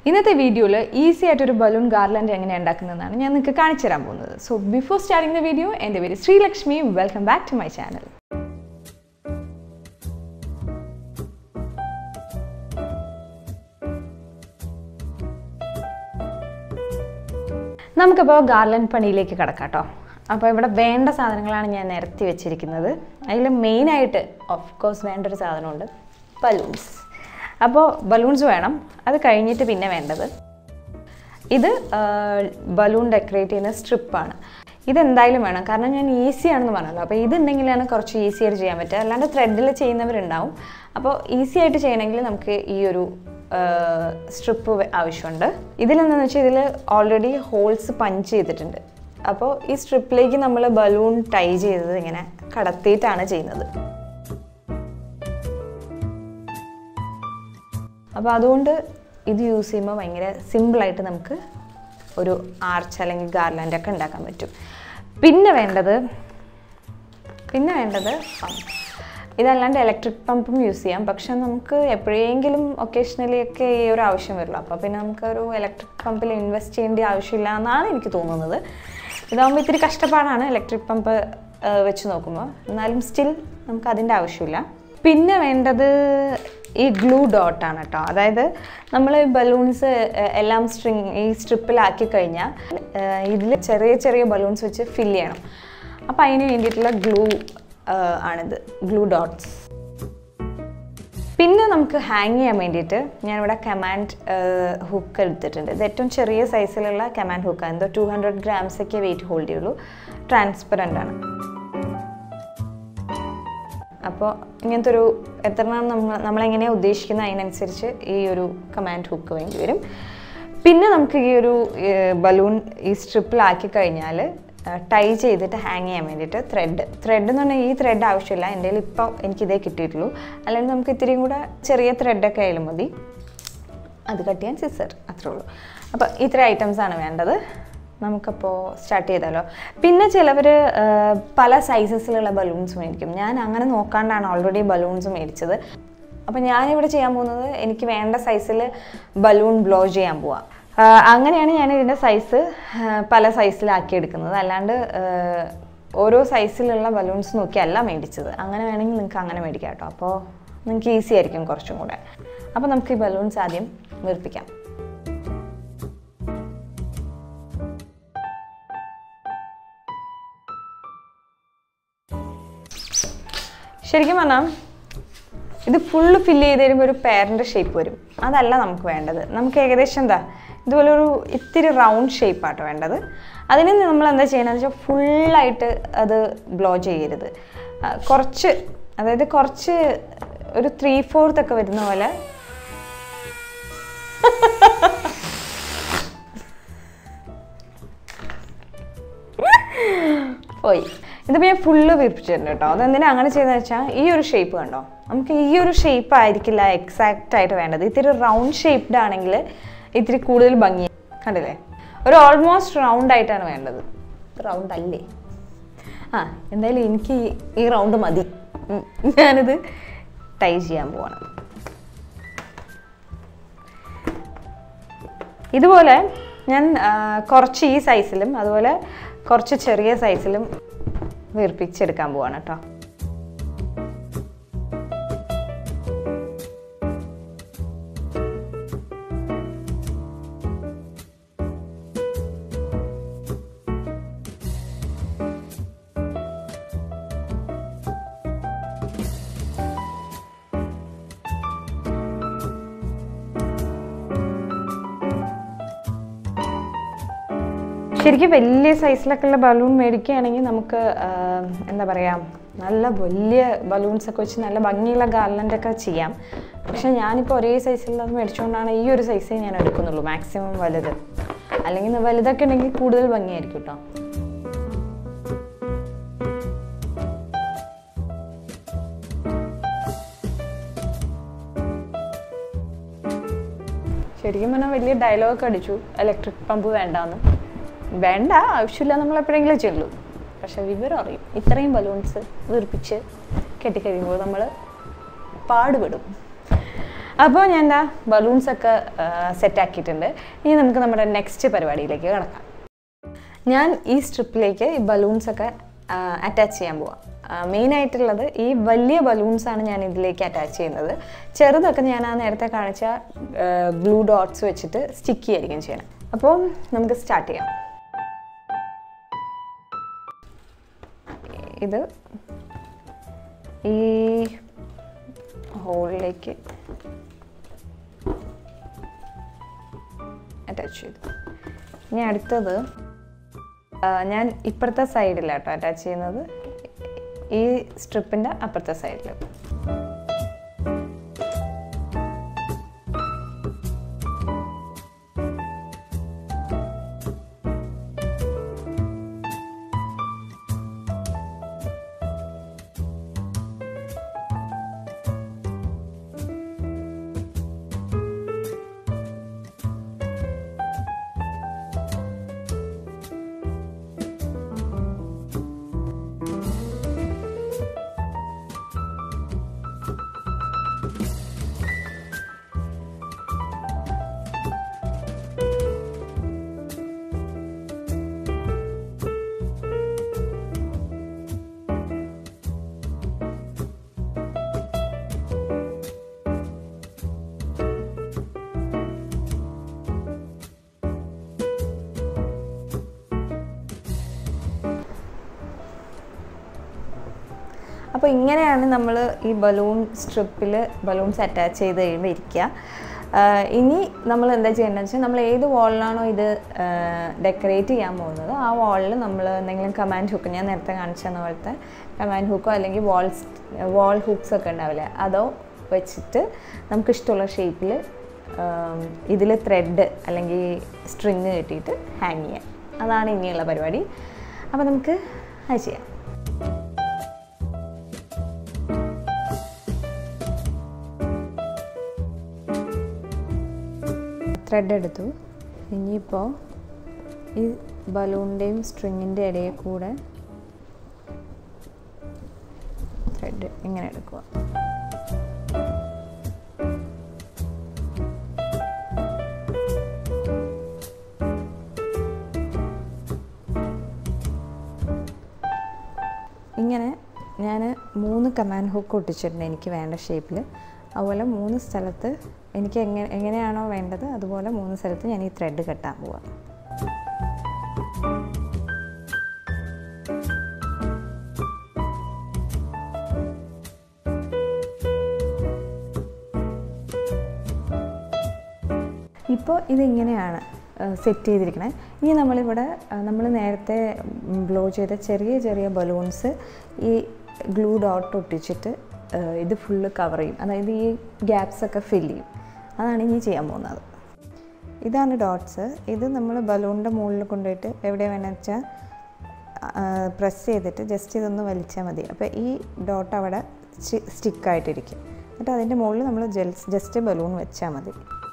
ഇന്നത്തെ വീഡിയോയിൽ ഈസി ആയിട്ടൊരു ബലൂൺ ഗാർലൻഡ് എങ്ങനെ ഉണ്ടാക്കുന്നതെന്നാണ് ഞാൻ നിങ്ങൾക്ക് കാണിച്ചു തരാൻ പോകുന്നത് so before starting the video എൻ്റെ പേര് Sreelakshmi welcome back to my channel നമുക്കിപ്പോൾ ഗാർലൻഡ് പണിയിലേക്ക് കിടക്കാം കേട്ടോ അപ്പോൾ ഇവിടെ വേണ്ട സാധനങ്ങളാണ് ഞാൻ നിരത്തി വെച്ചിരിക്കുന്നത് അതിൽ മെയിനായിട്ട് ഓഫ് കോഴ്സ് വേണ്ട ഒരു സാധനമുണ്ട് ബലൂൺസ് അപ്പോൾ ബലൂൺസ് വേണം അത് കഴിഞ്ഞിട്ട് പിന്നെ വേണ്ടത് ഇത് ബലൂൺ ഡെക്കറേറ്റ് ചെയ്യുന്ന സ്ട്രിപ്പാണ് ഇതെന്തായാലും വേണം കാരണം ഞാൻ ഈസി ആണെന്ന് പറഞ്ഞല്ലോ അപ്പോൾ ഇതുണ്ടെങ്കിലാണ് കുറച്ച് ഈസി ആയിട്ട് ചെയ്യാൻ പറ്റുക അല്ലാണ്ട് ത്രെഡിൽ ചെയ്യുന്നവരുണ്ടാവും അപ്പോൾ ഈസി ആയിട്ട് ചെയ്യണമെങ്കിൽ നമുക്ക് ഈ ഒരു സ്ട്രിപ്പ് ആവശ്യമുണ്ട് ഇതിലെന്താണെന്ന് വെച്ചാൽ ഇതിൽ ഓൾറെഡി ഹോൾസ് പഞ്ച് ചെയ്തിട്ടുണ്ട് അപ്പോൾ ഈ സ്ട്രിപ്പിലേക്ക് നമ്മൾ ബലൂൺ ടൈ ചെയ്തത് ഇങ്ങനെ കടത്തിയിട്ടാണ് ചെയ്യുന്നത് അപ്പോൾ അതുകൊണ്ട് ഇത് യൂസ് ചെയ്യുമ്പോൾ ഭയങ്കര സിമ്പിളായിട്ട് നമുക്ക് ഒരു ആർച്ച് അല്ലെങ്കിൽ ഗാർലാൻഡ് ഒക്കെ ഉണ്ടാക്കാൻ പറ്റും പിന്നെ വേണ്ടത് പിന്നെ വേണ്ടത് പമ്പ് ഇതല്ലാണ്ട് ഇലക്ട്രിക് പമ്പും യൂസ് ചെയ്യാം പക്ഷെ നമുക്ക് എപ്പോഴെങ്കിലും ഒക്കേഷണലി ഒക്കെ ഈ ഒരു ആവശ്യം വരുള്ളൂ അപ്പോൾ പിന്നെ നമുക്ക് ഒരു ഇലക്ട്രിക് പമ്പിൽ ഇൻവെസ്റ്റ് ചെയ്യേണ്ട ആവശ്യമില്ല എന്നാണ് എനിക്ക് തോന്നുന്നത് ഇതാകുമ്പോൾ ഇത്തിരി കഷ്ടപ്പാടാണ് ഇലക്ട്രിക് പമ്പ് വെച്ച് നോക്കുമ്പോൾ എന്നാലും സ്റ്റിൽ നമുക്ക് അതിൻ്റെ ആവശ്യമില്ല പിന്നെ വേണ്ടത് ഈ ഗ്ലൂ ഡോട്ടാണ് കേട്ടോ അതായത് നമ്മൾ ബലൂൺസ് എല്ലാം സ്ട്രിങ് ഈ സ്ട്രിപ്പിലാക്കി കഴിഞ്ഞാൽ ഇതിൽ ചെറിയ ചെറിയ ബലൂൺസ് വെച്ച് ഫില്ല് ചെയ്യണം അപ്പോൾ അതിന് വേണ്ടിയിട്ടുള്ള ഗ്ലൂ ആണിത് ഗ്ലൂ ഡോട്ട്സ് പിന്നെ നമുക്ക് ഹാങ് ചെയ്യാൻ വേണ്ടിയിട്ട് ഞാനിവിടെ കമാൻഡ് ഹുക്ക് എടുത്തിട്ടുണ്ട് ഇത് ഏറ്റവും ചെറിയ സൈസിലുള്ള കമാൻഡ് ഹുക്കാണ് എന്തോ ടു ഹൺഡ്രഡ് ഗ്രാംസൊക്കെ വെയിറ്റ് ഹോൾഡ് ചെയ്യുള്ളൂ ട്രാൻസ്പെറൻ്റ് ആണ് അപ്പോൾ ഇങ്ങനത്തെ ഒരു എത്ര നമ്മൾ നമ്മളെങ്ങനെയാണ് ഉദ്ദേശിക്കുന്നത് അതിനനുസരിച്ച് ഈ ഒരു കമാൻഡ് ഹുക്ക് വേണ്ടി വരും പിന്നെ നമുക്ക് ഈ ഒരു ബലൂൺ ഈ സ്ട്രിപ്പിലാക്കി കഴിഞ്ഞാൽ ടൈ ചെയ്തിട്ട് ഹാങ് ചെയ്യാൻ വേണ്ടിയിട്ട് ത്രെഡ് ത്രെഡ് എന്ന് പറഞ്ഞാൽ ഈ ത്രെഡ് ആവശ്യമില്ല എൻ്റെ കയ്യിൽ ഇപ്പോൾ എനിക്കിതേ കിട്ടിയിട്ടുള്ളൂ അല്ലെങ്കിൽ നമുക്ക് ഇത്തിരിയും കൂടെ ചെറിയ ത്രെഡൊക്കെ ആയാലും മതി അത് കട്ട് ചെയ്യാൻ സിസർ അത്രേ ഉള്ളൂ അപ്പോൾ ഇത്ര ഐറ്റംസ് ആണ് വേണ്ടത് നമുക്കപ്പോൾ സ്റ്റാർട്ട് ചെയ്താലോ പിന്നെ ചിലവർ പല സൈസസിലുള്ള ബലൂൺസ് മേടിക്കും ഞാൻ അങ്ങനെ നോക്കാണ്ടാണ് ഓൾറെഡി ബലൂൺസ് മേടിച്ചത് അപ്പോൾ ഞാനിവിടെ ചെയ്യാൻ പോകുന്നത് എനിക്ക് വേണ്ട സൈസിൽ ബലൂൺ ബ്ലോ ചെയ്യാൻ പോവാം അങ്ങനെയാണ് ഞാൻ ഇതിൻ്റെ സൈസ് പല സൈസിലാക്കി എടുക്കുന്നത് അല്ലാണ്ട് ഓരോ സൈസിലുള്ള ബലൂൺസ് നോക്കിയല്ല മേടിച്ചത് അങ്ങനെ വേണമെങ്കിൽ നിങ്ങൾക്ക് അങ്ങനെ മേടിക്കാം കേട്ടോ അപ്പോൾ നിങ്ങൾക്ക് ഈസി ആയിരിക്കും കുറച്ചും കൂടെ അപ്പോൾ നമുക്ക് ഈ ബലൂൺസ് ആദ്യം വീർപ്പിക്കാം ശരിക്കും പറഞ്ഞാൽ ഇത് ഫുള്ള് ഫില്ല് ചെയ്ത് കഴിയുമ്പോൾ ഒരു പേരൻ്റെ ഷേപ്പ് വരും അതല്ല നമുക്ക് വേണ്ടത് നമുക്ക് ഏകദേശം എന്താ ഇതുപോലെ ഒരു ഇത്തിരി റൗണ്ട് ഷേപ്പാട്ടോ വേണ്ടത് അതിന് നമ്മൾ എന്താ ചെയ്യണമെന്ന് വെച്ചാൽ ഫുള്ളായിട്ട് അത് ബ്ലോ ചെയ്യരുത് കുറച്ച് അതായത് കുറച്ച് ഒരു ത്രീ ഫോർത്ത് ഒക്കെ വരുന്ന പോലെ പോയി ഇതിപ്പോൾ ഞാൻ ഫുള്ള് വീർപ്പിച്ചിട്ടുണ്ട് കേട്ടോ അതെന്തിനാ അങ്ങനെ ചെയ്തെന്ന് വെച്ചാൽ ഈ ഒരു ഷേപ്പ് കണ്ടോ നമുക്ക് ഈ ഒരു ഷേപ്പ് ആയിരിക്കില്ല എക്സാക്റ്റ് ആയിട്ട് വേണ്ടത് ഇത്തിരി റൗണ്ട് ഷേപ്ഡ് ആണെങ്കിൽ ഇത്തിരി കൂടുതൽ ഭംഗി കണ്ടില്ലേ ഒരു ഓൾമോസ്റ്റ് റൗണ്ട് ആയിട്ടാണ് വേണ്ടത് റൗണ്ട് അല്ലേ ആ എന്തായാലും എനിക്ക് ഈ റൗണ്ട് മതി ഞാനിത് ടൈ ചെയ്യാൻ പോവാണ് ഇതുപോലെ ഞാൻ കുറച്ച് ഈ സൈസിലും അതുപോലെ കുറച്ച് ചെറിയ സൈസിലും വീർപ്പിച്ചെടുക്കാൻ പോവാണ് കേട്ടോ ശരിക്കും വലിയ സൈസിലൊക്കെ ഉള്ള ബലൂൺ മേടിക്കുകയാണെങ്കിൽ നമുക്ക് എന്താ പറയുക നല്ല വലിയ ബലൂൺസ് ഒക്കെ വെച്ച് നല്ല ഭംഗിയുള്ള ഗാർലൻ്റ് ഒക്കെ ചെയ്യാം പക്ഷെ ഞാനിപ്പോൾ ഒരേ സൈസിലുള്ളത് മേടിച്ചുകൊണ്ടാണ് ഈ ഒരു സൈസേ ഞാൻ എടുക്കുന്നുള്ളൂ മാക്സിമം വലുത് അല്ലെങ്കിൽ വലുതൊക്കെ ഉണ്ടെങ്കിൽ കൂടുതൽ ഭംഗിയായിരിക്കും കേട്ടോ ശരിക്കും പറഞ്ഞാൽ വലിയ ഡയലോഗ് അടിച്ചു ഇലക്ട്രിക് പമ്പ് വേണ്ടാന്ന് വേണ്ട ആവശ്യമില്ല നമ്മൾ എപ്പോഴെങ്കിലും ചെയ്യുള്ളൂ പക്ഷെ വിവരം അറിയും ഇത്രയും ബലൂൺസ് വീർപ്പിച്ച് കെട്ടിക്കഴിയുമ്പോൾ നമ്മൾ പാടുപെടും അപ്പോൾ ഞാൻ എന്താ ബലൂൺസ് ഒക്കെ സെറ്റ് ആക്കിയിട്ടുണ്ട് ഇനി നമുക്ക് നമ്മുടെ നെക്സ്റ്റ് പരിപാടിയിലേക്ക് കിടക്കാം ഞാൻ ഈ സ്ട്രിപ്പിലേക്ക് ഈ ബലൂൺസ് ഒക്കെ അറ്റാച്ച് ചെയ്യാൻ പോവാം മെയിൻ ആയിട്ടുള്ളത് ഈ വലിയ ബലൂൺസ് ആണ് ഞാൻ ഇതിലേക്ക് അറ്റാച്ച് ചെയ്യുന്നത് ചെറുതൊക്കെ ഞാൻ ആ നേരത്തെ കാണിച്ച ഗ്ലൂ ഡോട്ട്സ് വെച്ചിട്ട് സ്റ്റിക്ക് ചെയ്യായിരിക്കും ചെയ്യണം അപ്പോൾ നമുക്ക് സ്റ്റാർട്ട് ചെയ്യാം ഇത് ഈ ഹോളിലേക്ക് അറ്റാച്ച് ചെയ്തു ഇനി അടുത്തത് ആ, ഞാൻ ഇപ്പുറത്തെ സൈഡിലാട്ടോ അറ്റാച്ച് ചെയ്യുന്നത് ഈ സ്ട്രിപ്പിൻ്റെ അപ്പുറത്തെ സൈഡിൽ അപ്പോൾ ഇങ്ങനെയാണ് നമ്മൾ ഈ ബലൂൺ സ്ട്രിപ്പിൽ ബലൂൺസ് അറ്റാച്ച് ചെയ്ത് കഴിയുമ്പോൾ ഇരിക്കുക ആഹ് ഇനി നമ്മൾ എന്താ ചെയ്യേണ്ടതെന്ന് വെച്ചാൽ നമ്മൾ ഏത് വാളിലാണോ ഇത് ഡെക്കറേറ്റ് ചെയ്യാൻ പോകുന്നത് ആ വാളിൽ നമ്മൾ എന്തെങ്കിലും കമാൻഡ് ഹുക്ക് ഞാൻ നേരത്തെ കാണിച്ചു തന്ന പോലത്തെ കമാൻഡ് ഹുക്കോ അല്ലെങ്കിൽ വാൾസ് വാൾ ഹുക്സ് ഒക്കെ ഉണ്ടാവില്ലേ അതോ വെച്ചിട്ട് നമുക്ക് ഇഷ്ടമുള്ള ഷേപ്പിൽ ഇതിൽ ത്രെഡ് അല്ലെങ്കിൽ സ്ട്രിങ് കിട്ടിയിട്ട് ഹാങ് ചെയ്യാം അതാണ് ഇനിയുള്ള പരിപാടി അപ്പോൾ നമുക്ക് അത് ചെയ്യാം ത്രെഡ് എടുത്തു ഇനിയിപ്പോൾ ഈ ബലൂണിൻ്റെയും സ്ട്രിങ്ങിൻ്റെ ഇടയിൽ കൂടെ ത്രെഡ് ഇങ്ങനെ എടുക്കുക ഇങ്ങനെ ഞാൻ മൂന്ന് കമാൻഡ് ഹുക്ക് ഒട്ടിച്ചിട്ടുണ്ട് എനിക്ക് വേണ്ട ഷേപ്പിൽ അതുപോലെ മൂന്ന് സ്ഥലത്ത് എനിക്ക് എങ്ങനെ എങ്ങനെയാണോ വേണ്ടത് അതുപോലെ മൂന്ന് സ്ഥലത്ത് ഞാൻ ഈ ത്രെഡ് കെട്ടാൻ പോവാം ഇപ്പോൾ ഇതിങ്ങനെയാണ് സെറ്റ് ചെയ്തിരിക്കണേ ഇനി നമ്മളിവിടെ നമ്മൾ നേരത്തെ ബ്ലോ ചെയ്ത ചെറിയ ചെറിയ ബലൂൺസ് ഈ ഗ്ലൂ ഡോട്ട് ഒട്ടിച്ചിട്ട് ആ, ഇത് ഫുള്ള് കവർ ചെയ്യും അതായത് ഈ ഗ്യാപ്സ് ഒക്കെ ഫില്ല് ചെയ്യും അതാണ് ഇനി ചെയ്യാൻ പോകുന്നത് ഇതാണ് ഡോട്ട്സ് ഇത് നമ്മൾ ബലൂണിൻ്റെ മുകളിൽ കൊണ്ടുപോയിട്ട് എവിടെ വേണമെന്ന് വെച്ചാൽ പ്രസ് ചെയ്തിട്ട് ജസ്റ്റ് ഇതൊന്ന് വലിച്ചാൽ മതി അപ്പോൾ ഈ ഡോട്ട് അവിടെ സ്റ്റിക്കായിട്ടിരിക്കും എന്നിട്ട് അതിൻ്റെ മുകളിൽ നമ്മൾ ജെൽസ് ജസ്റ്റ് ബലൂൺ വെച്ചാൽ മതി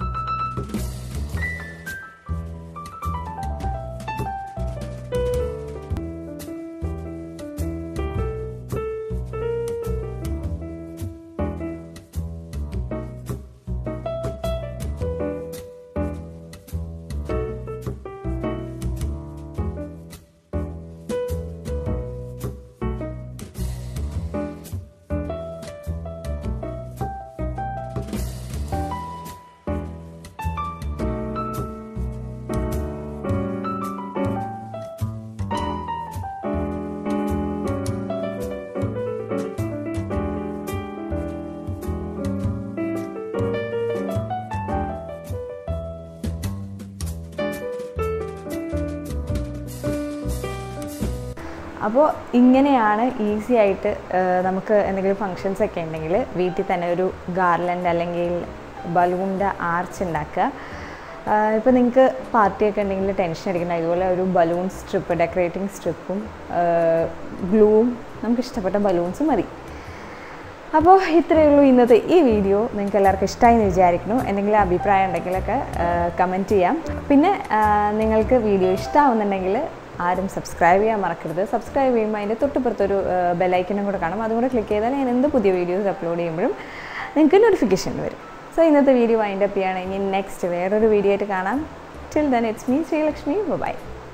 അപ്പോൾ ഇങ്ങനെയാണ് ഈസി ആയിട്ട് ആ, നമുക്ക് എന്തെങ്കിലും ഫങ്ഷൻസ് ഒക്കെ ഉണ്ടെങ്കിൽ വീട്ടിൽ തന്നെ ഒരു ഗാർലൻഡ് അല്ലെങ്കിൽ ബലൂണിൻ്റെ ആർച്ച് ഉണ്ടാക്കുക ഇപ്പോൾ നിങ്ങൾക്ക് പാർട്ടിയൊക്കെ ഉണ്ടെങ്കിൽ ടെൻഷൻ അടിക്കണ്ട ഇതുപോലെ ഒരു ബലൂൺ സ്ട്രിപ്പ് ഡെക്കറേറ്റിംഗ് സ്ട്രിപ്പും ഗ്ലൂവും നമുക്ക് ഇഷ്ടപ്പെട്ട ബലൂൺസും മതി അപ്പോൾ ഇത്രയേ ഉള്ളൂ ഇന്നത്തെ ഈ വീഡിയോ നിങ്ങൾക്ക് എല്ലാവർക്കും ഇഷ്ടമായി എന്ന് വിചാരിക്കുന്നു എന്തെങ്കിലും അഭിപ്രായം ഉണ്ടെങ്കിലൊക്കെ കമൻറ്റ് ചെയ്യാം പിന്നെ ആ, നിങ്ങൾക്ക് വീഡിയോ ഇഷ്ടമാവുന്നുണ്ടെങ്കിൽ ആരും സബ്സ്ക്രൈബ് ചെയ്യാൻ മറക്കരുത് സബ്സ്ക്രൈബ് ചെയ്യുമ്പോൾ അതിൻ്റെ തൊട്ടുപുറത്തൊരു ബെലൈക്കനും കൂടെ കാണും അതും കൂടെ ക്ലിക്ക് ചെയ്താൽ ഞാൻ എന്ത് പുതിയ വീഡിയോസ് അപ്ലോഡ് ചെയ്യുമ്പോഴും നിങ്ങൾക്ക് നോട്ടിഫിക്കേഷൻ വരും സോ ഇന്നത്തെ വീഡിയോ വൈൻഡപ്പ് ചെയ്യാണ് ഇനി നെക്സ്റ്റ് വേറൊരു വീഡിയോ ആയിട്ട് കാണാം till then it's me Sreelakshmi by